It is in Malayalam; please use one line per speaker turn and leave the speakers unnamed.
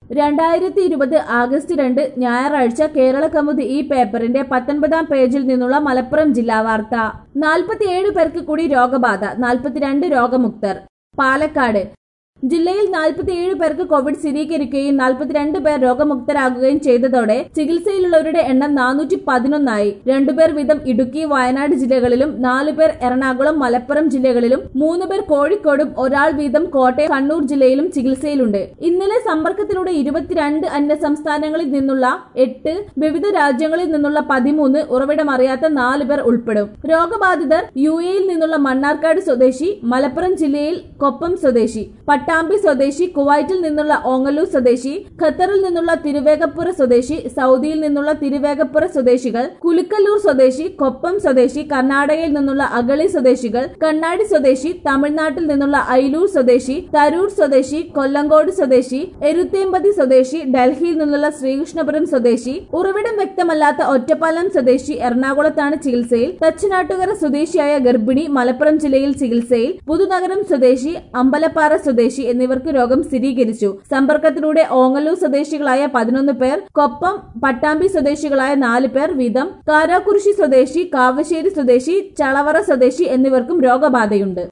രണ്ടായിരത്തി ഇരുപത് ആഗസ്റ്റ് രണ്ട് ഞായറാഴ്ച കേരള കൗമുദി ഈ പേപ്പറിന്റെ പത്തൊൻപതാം പേജിൽ നിന്നുള്ള മലപ്പുറം ജില്ലാ വാർത്ത നാൽപ്പത്തിയേഴ് പേർക്ക് കൂടി രോഗബാധ നാൽപ്പത്തിരണ്ട് രോഗമുക്തർ പാലക്കാട് ജില്ലയിൽ നാൽപ്പത്തിയേഴ് പേർക്ക് കോവിഡ് സ്ഥിരീകരിക്കുകയും നാൽപ്പത്തിരണ്ട് പേർ രോഗമുക്തരാകുകയും ചെയ്തതോടെ ചികിത്സയിലുള്ളവരുടെ എണ്ണം നാനൂറ്റി പതിനൊന്നായി രണ്ടുപേർ വീതം ഇടുക്കി വയനാട് ജില്ലകളിലും നാലുപേർ എറണാകുളം മലപ്പുറം ജില്ലകളിലും മൂന്ന് പേർ കോഴിക്കോടും ഒരാൾ വീതം കോട്ടയം കണ്ണൂർ ജില്ലയിലും ചികിത്സയിലുണ്ട് ഇന്നലെ സമ്പർക്കത്തിലൂടെ ഇരുപത്തിരണ്ട് അന്യ സംസ്ഥാനങ്ങളിൽ നിന്നുള്ള എട്ട് വിവിധ രാജ്യങ്ങളിൽ നിന്നുള്ള പതിമൂന്ന് ഉറവിടമറിയാത്ത നാല് പേർ ഉൾപ്പെടും രോഗബാധിതർ യു എയിൽ നിന്നുള്ള മണ്ണാർക്കാട് സ്വദേശി മലപ്പുറം ജില്ലയിൽ കൊപ്പം സ്വദേശി പട്ടാമ്പി സ്വദേശി കുവൈറ്റിൽ നിന്നുള്ള ഓങ്ങല്ലൂർ സ്വദേശി ഖത്തറിൽ നിന്നുള്ള തിരുവേഗപ്പുറ സ്വദേശി സൗദിയിൽ നിന്നുള്ള തിരുവേഗപ്പുറ സ്വദേശികൾ കുലുക്കല്ലൂർ സ്വദേശി കൊപ്പം സ്വദേശി കർണാടകയിൽ നിന്നുള്ള അഗളി സ്വദേശികൾ കണ്ണാടി സ്വദേശി തമിഴ്നാട്ടിൽ നിന്നുള്ള ഐലൂർ സ്വദേശി തരൂർ സ്വദേശി കൊല്ലങ്കോട് സ്വദേശി എരുത്തേമ്പതി സ്വദേശി ഡൽഹിയിൽ നിന്നുള്ള ശ്രീകൃഷ്ണപുരം സ്വദേശി ഉറവിടം വ്യക്തമല്ലാത്ത ഒറ്റപ്പാലം സ്വദേശി എറണാകുളത്താണ് ചികിത്സയിൽ തച്ചനാട്ടുകര സ്വദേശിയായ ഗർഭിണി മലപ്പുറം ജില്ലയിൽ ചികിത്സയിൽ പുതുനഗരം സ്വദേശി അമ്പലപ്പാറ സ്വദേശി എന്നിവർക്ക് രോഗം സ്ഥിരീകരിച്ചു സമ്പർക്കത്തിലൂടെ ഓങ്ങല്ലൂർ സ്വദേശികളായ പതിനൊന്ന് പേർ കൊപ്പം പട്ടാമ്പി സ്വദേശികളായ നാല് പേർ വീതം കാരാക്കുറിശി സ്വദേശി കാവശ്ശേരി സ്വദേശി ചളവറ സ്വദേശി എന്നിവർക്കും രോഗബാധയുണ്ട്